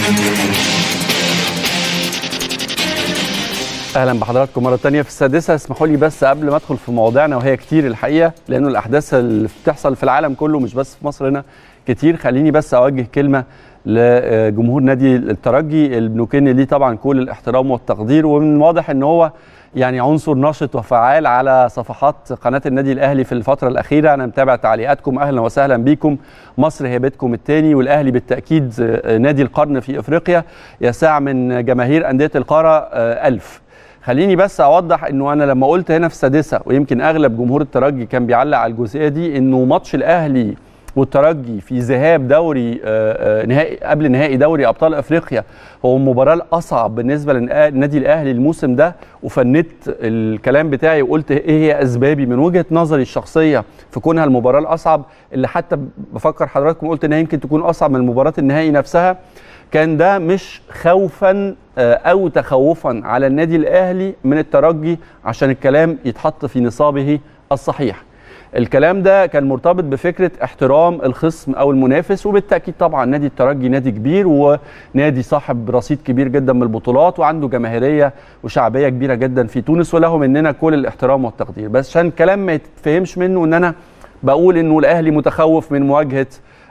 اهلا بحضراتكم مره تانية في السادسه اسمحوا لي بس قبل ما ادخل في مواضيعنا وهي كتير الحقيقه لانه الاحداث اللي بتحصل في العالم كله مش بس في مصر هنا كتير خليني بس اوجه كلمه لجمهور نادي الترجي اللي بنكن ليه طبعا كل الاحترام والتقدير ومن واضح ان هو يعني عنصر ناشط وفعال على صفحات قناه النادي الاهلي في الفتره الاخيره انا متابع تعليقاتكم اهلا وسهلا بيكم مصر هي بيتكم الثاني والاهلي بالتاكيد نادي القرن في افريقيا يساع من جماهير انديه القاره ألف خليني بس اوضح انه انا لما قلت هنا في السادسه ويمكن اغلب جمهور الترجي كان بيعلق على الجزئيه دي انه ماتش الاهلي والترجي في ذهاب دوري نهائي قبل نهائي دوري ابطال افريقيا هو المباراه الاصعب بالنسبه للنادي الاهلي الموسم ده وفندت الكلام بتاعي وقلت ايه هي اسبابي من وجهه نظري الشخصيه في كونها المباراه الاصعب اللي حتى بفكر حضراتكم قلت انها يمكن تكون اصعب من مباراه النهائي نفسها كان ده مش خوفا او تخوفا على النادي الاهلي من الترجي عشان الكلام يتحط في نصابه الصحيح الكلام ده كان مرتبط بفكره احترام الخصم او المنافس وبالتاكيد طبعا نادي الترجي نادي كبير ونادي صاحب رصيد كبير جدا من البطولات وعنده جماهيريه وشعبيه كبيره جدا في تونس وله مننا كل الاحترام والتقدير بس عشان الكلام ما يتفهمش منه ان انا بقول انه الاهلي متخوف من مواجهه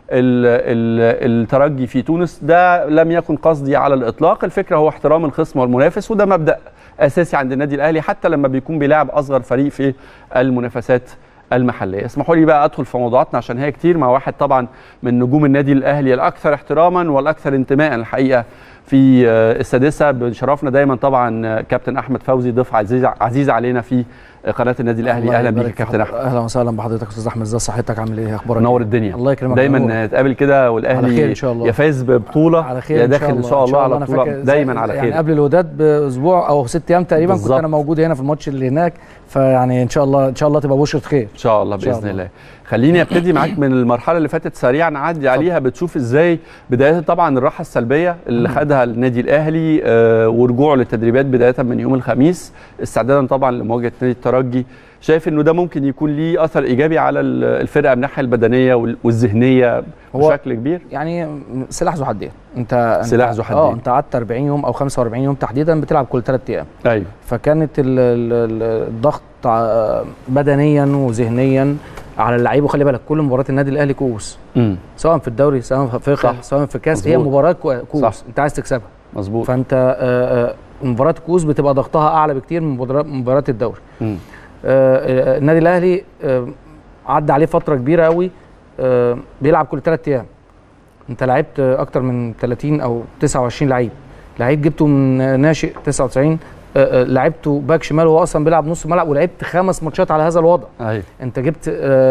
الترجي في تونس ده لم يكن قصدي على الاطلاق الفكره هو احترام الخصم والمنافس وده مبدا اساسي عند النادي الاهلي حتى لما بيكون بيلاعب اصغر فريق في المنافسات المحليه اسمحوا لي بقى ادخل في موضوعاتنا عشان هي كتير مع واحد طبعا من نجوم النادي الاهلي الاكثر احتراما والاكثر انتماء الحقيقه في السادسه بشرفنا دايما طبعا كابتن احمد فوزي ضيف عزيز عزيز علينا في قناه النادي الاهلي اهلا بيك كابتن احمد اهلا وسهلا بحضرتك استاذ احمد ازي صحتك عامل ايه اخبارك نور الدنيا الله يكرمك دايما نتقابل كده والاهلي على خير ان شاء الله يفاز ببطوله على خير يا داخل ان شاء الله, على بطوله دايما على خير يعني قبل الوداد باسبوع او ست ايام تقريبا بالزبط. كنت انا موجود هنا في الماتش اللي هناك فيعني ان شاء الله ان شاء الله تبقى بشره خير ان شاء الله باذن الله, الله. خليني ابتدي معاك من المرحله اللي فاتت سريعا نعدي عليها بتشوف ازاي بدايه طبعا الراحه السلبيه اللي خدها النادي الاهلي آه ورجوعه للتدريبات بدايه من يوم الخميس استعدادا طبعا لمواجهه نادي الترجي شايف انه ده ممكن يكون ليه اثر ايجابي على الفرقه من الناحيه البدنيه والذهنيه بشكل كبير يعني سلاح ذو حدين انت سلاح ذو حدين اه انت قعدت 40 يوم او 45 يوم تحديدا بتلعب كل ثلاث ايام ايوه فكانت الضغط بدنيا وذهنيا على اللعيبه وخلي بالك كل مباراه النادي الاهلي كؤوس سواء في الدوري سواء في افريقيا سواء في كاس هي مباراه كؤوس انت عايز تكسبها مظبوط فانت مباراه الكؤوس بتبقى ضغطها اعلى بكتير من مباراه الدوري م. آه النادي الاهلي آه عدى عليه فتره كبيره قوي آه بيلعب كل ثلاث ايام انت لعبت اكتر من 30 او 29 لعيب لعيب جبته من ناشئ 99 لعبته باك شمال وهو اصلا بيلعب نص ملعب ولعبت خمس ماتشات على هذا الوضع أيوة. انت جبت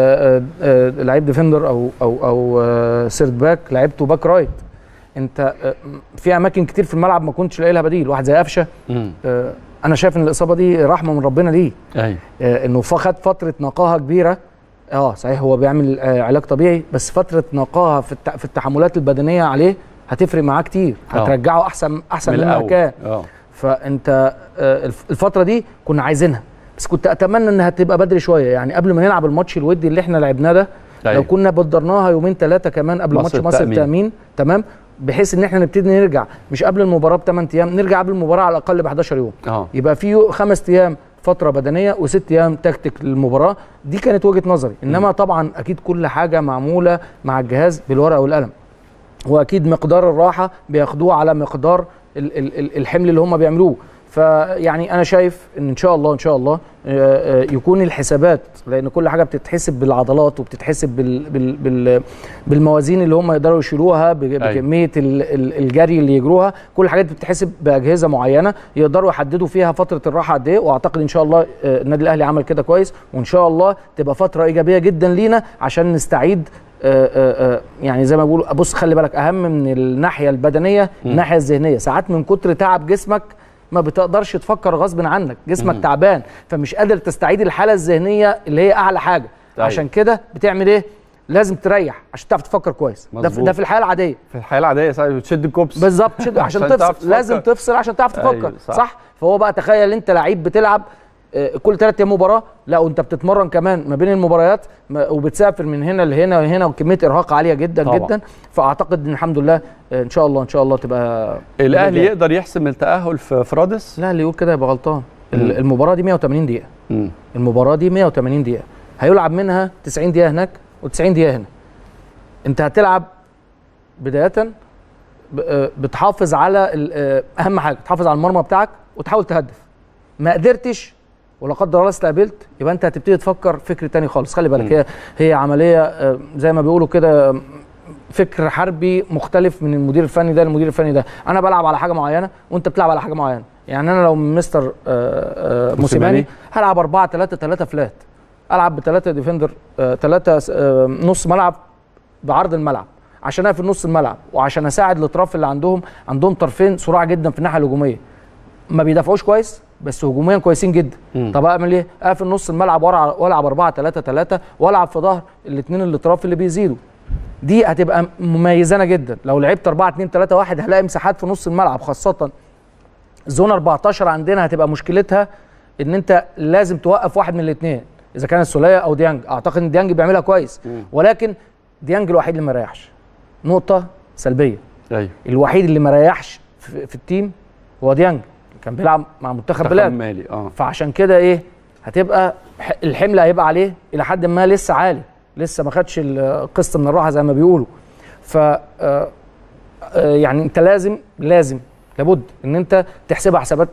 لعيب ديفندر او او او سيرد باك لعبته باك رايت انت في اماكن كتير في الملعب ما كنتش لاقي لها بديل واحد زي قفشه انا شايف ان الاصابه دي رحمه من ربنا ليه ايوه آه انه خد فتره نقاهه كبيره اه صحيح هو بيعمل آه علاج طبيعي بس فتره نقاهه في في التحملات البدنيه عليه هتفرق معاه كتير هترجعه احسن احسن مما كان اه فانت آه الفتره دي كنا عايزينها بس كنت اتمنى انها تبقى بدري شويه يعني قبل ما نلعب الماتش الودي اللي احنا لعبناه ده أيوة. لو كنا بدرناها يومين ثلاثه كمان قبل ماتش مصر التامين تمام بحيث ان احنا نبتدي نرجع مش قبل المباراه ب 8 ايام نرجع قبل المباراه على الاقل ب 11 يوم أوه. يبقى في خمس ايام فتره بدنيه وست ايام تكتيك للمباراه دي كانت وجهه نظري انما م. طبعا اكيد كل حاجه معموله مع الجهاز بالورقه والقلم واكيد مقدار الراحه بياخدوه على مقدار الحمل اللي هم بيعملوه فيعني انا شايف ان ان شاء الله ان شاء الله يكون الحسابات لان كل حاجه بتتحسب بالعضلات وبتتحسب بال بال بال بالموازين اللي هم يقدروا يشيلوها بكميه الجري اللي يجروها كل الحاجات دي بتتحسب باجهزه معينه يقدروا يحددوا فيها فتره الراحه قد ايه واعتقد ان شاء الله النادي الاهلي عمل كده كويس وان شاء الله تبقى فتره ايجابيه جدا لينا عشان نستعيد آآ آآ يعني زي ما بقولوا بص خلي بالك اهم من الناحيه البدنيه الناحيه الذهنيه ساعات من كتر تعب جسمك ما بتقدرش تفكر غصب عنك جسمك مم. تعبان فمش قادر تستعيد الحاله الذهنيه اللي هي اعلى حاجه طيب. عشان كده بتعمل ايه لازم تريح عشان تعرف تفكر كويس ده في, ده في الحياه العاديه في الحياه العاديه صحيح بتشد الكوبس بالظبط تشد عشان, عشان تفصل لازم تفصل عشان تعرف تفكر أيوه صح. صح فهو بقى تخيل انت لعيب بتلعب آه، كل ثلاث ايام مباراه لا وانت بتتمرن كمان ما بين المباريات ما- وبتسافر من هنا لهنا وهنا وكميه ارهاق عاليه جدا طبعا. جدا فاعتقد ان الحمد لله آه، ان شاء الله ان شاء الله تبقى الاهلي يقدر يحسم التاهل في في رادس لا اللي يقول كده يبقى غلطان مم. ال- المباراه دي 180 دقيقه مم. المباراه دي 180 دقيقه هيلعب منها 90 دقيقه هناك و90 دقيقه هنا انت هتلعب بدايه ب- آه، بتحافظ على ال- آه، اهم حاجه تحافظ على المرمى بتاعك وتحاول تهدف ما قدرتش ولا قدر الله استقبلت يبقى انت هتبتدي تفكر فكر تاني خالص خلي بالك مم. هي هي عمليه آه، زي ما بيقولوا كده آه، فكر حربي مختلف من المدير الفني ده للمدير الفني ده انا بلعب على حاجه معينه وانت بتلعب على حاجه معينه يعني انا لو مستر آه، آه، موسيماني. موسيماني هلعب 4 3 3 فلات العب بثلاثه ديفندر ثلاثه نص ملعب بعرض الملعب عشان اقفل نص الملعب وعشان اساعد الاطراف اللي عندهم عندهم طرفين صراع جدا في الناحيه الهجوميه ما بيدافعوش كويس بس هجوميا كويسين جدا مم. طب اعمل ايه اقفل نص الملعب وألعب- والعب 4 3 3 والعب في ظهر الاثنين الاطراف اللي بيزيدوا دي هتبقى مميزانه جدا لو لعبت 4 2 3 1 هلاقي مساحات في نص الملعب خاصه زون 14 عندنا هتبقى مشكلتها ان انت لازم توقف واحد من الاثنين اذا كان السوليه او ديانج اعتقد ان ديانج بيعملها كويس مم. ولكن ديانج الوحيد اللي ما ريحش نقطه سلبيه ايوه الوحيد اللي ما ريحش في, في التيم هو ديانج كان بيلعب مع منتخب بلاد مالي اه فعشان كده ايه هتبقى ح- الحمل هيبقى عليه الى حد ما لسه عالي لسه ما خدش القسط من الراحه زي ما بيقولوا ف آه، آه، يعني انت لازم لازم لابد ان انت تحسبها حسابات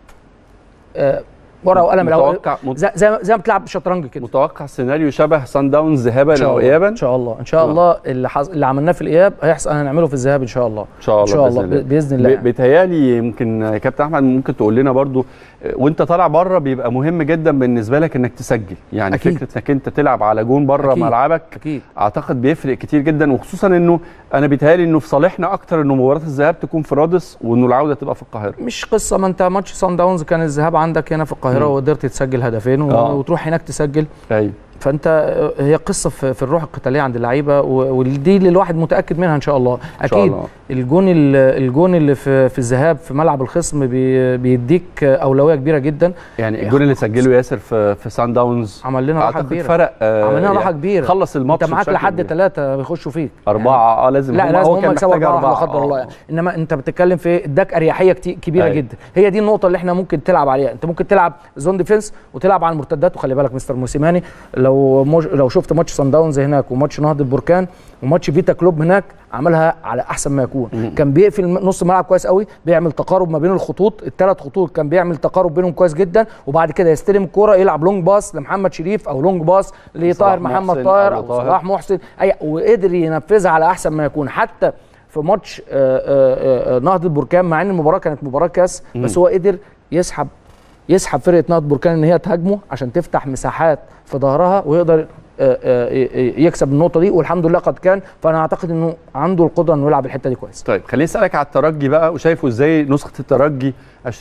آه، ورقه وقلم الأول. متوقع مت- زي زي ما- زي ما بتلعب شطرنج كده متوقع سيناريو شبه سان داونز ذهابا ان شاء او الله ايابا ان شاء الله ان شاء آه. الله اللي حص... اللي عملناه في الاياب هيحصل هنعمله في الذهاب ان شاء الله ان شاء الله ان شاء الله بإذن الله. ب- باذن الله ب- بيتهيألي يمكن يا كابتن احمد ممكن تقول لنا برضو آه، وانت طالع بره بيبقى مهم جدا بالنسبه لك انك تسجل يعني أكيد. فكره انك انت تلعب على جون بره أكيد. ملعبك اكيد اعتقد بيفرق كتير جدا وخصوصا انه انا بيتهيألي انه في صالحنا اكتر انه مباراه الذهاب تكون في رادس وانه العوده تبقى في القاهره مش قصه ما انت ماتش سان داونز كان الذهاب عندك هنا في القاهره مم. وقدرت تسجل هدفين و... آه. وتروح هناك تسجل ايوه فانت آه، هي قصه في, في الروح القتاليه عند اللعيبه و- ودي اللي الواحد متاكد منها ان شاء الله ان شاء اكيد الله الجون ال- الجون اللي في في الذهاب في ملعب الخصم بي بيديك اولويه كبيره جدا يعني الجون اللي سجله ياسر في في سان داونز عمل لنا راحه اعتقد كبيره فرق آه، عمل لنا راحه يعني كبيره خلص الماتش انت معاك بشكل لحد كبير. ثلاثه بيخشوا فيك أربعة اه لازم لا هم- لازم هو هم كان يكسبوا محتاج أربعة لا أربعة قدر الله آه. يعني. انما انت بتتكلم في اداك اريحيه كتير كبيره أيوة. جدا هي دي النقطه اللي احنا ممكن تلعب عليها انت ممكن تلعب زون ديفنس وتلعب على المرتدات وخلي بالك مستر موسيماني لو مج... لو شفت ماتش سان داونز هناك وماتش نهضه بركان وماتش فيتا كلوب هناك عملها على احسن ما يكون مم. كان بيقفل نص الملعب كويس قوي بيعمل تقارب ما بين الخطوط الثلاث خطوط كان بيعمل تقارب بينهم كويس جدا وبعد كده يستلم الكوره يلعب لونج باس لمحمد شريف او لونج باس لطاهر صلاح محمد محسن طاهر أو او طاهر. صلاح محسن اي وقدر ينفذها على احسن ما يكون حتى في ماتش آه، آه، آه، نهضه بركان مع ان المباراه كانت مباراه كاس بس هو قدر يسحب يسحب فرقه نهضه بركان ان هي تهاجمه عشان تفتح مساحات في ظهرها ويقدر آه، آه، ي- يكسب النقطه دي والحمد لله قد كان فانا اعتقد انه عنده القدره انه يلعب الحته دي كويس طيب خليني اسالك على الترجي بقى وشايفه ازاي نسخه الترجي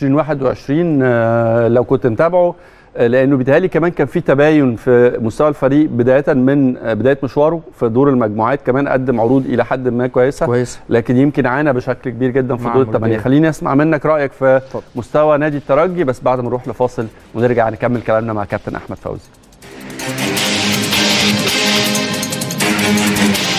2021 آه، لو كنت متابعه آه، لانه بيتهيألي كمان كان في تباين في مستوى الفريق بدايه من آه، بدايه مشواره في دور المجموعات كمان قدم عروض الى حد ما كويسه كويس لكن يمكن عانى بشكل كبير جدا في مع دور الثمانيه مولديف. خليني اسمع منك رايك في اتفضل. مستوى نادي الترجي بس بعد ما نروح لفاصل ونرجع نكمل كلامنا مع كابتن احمد فوزي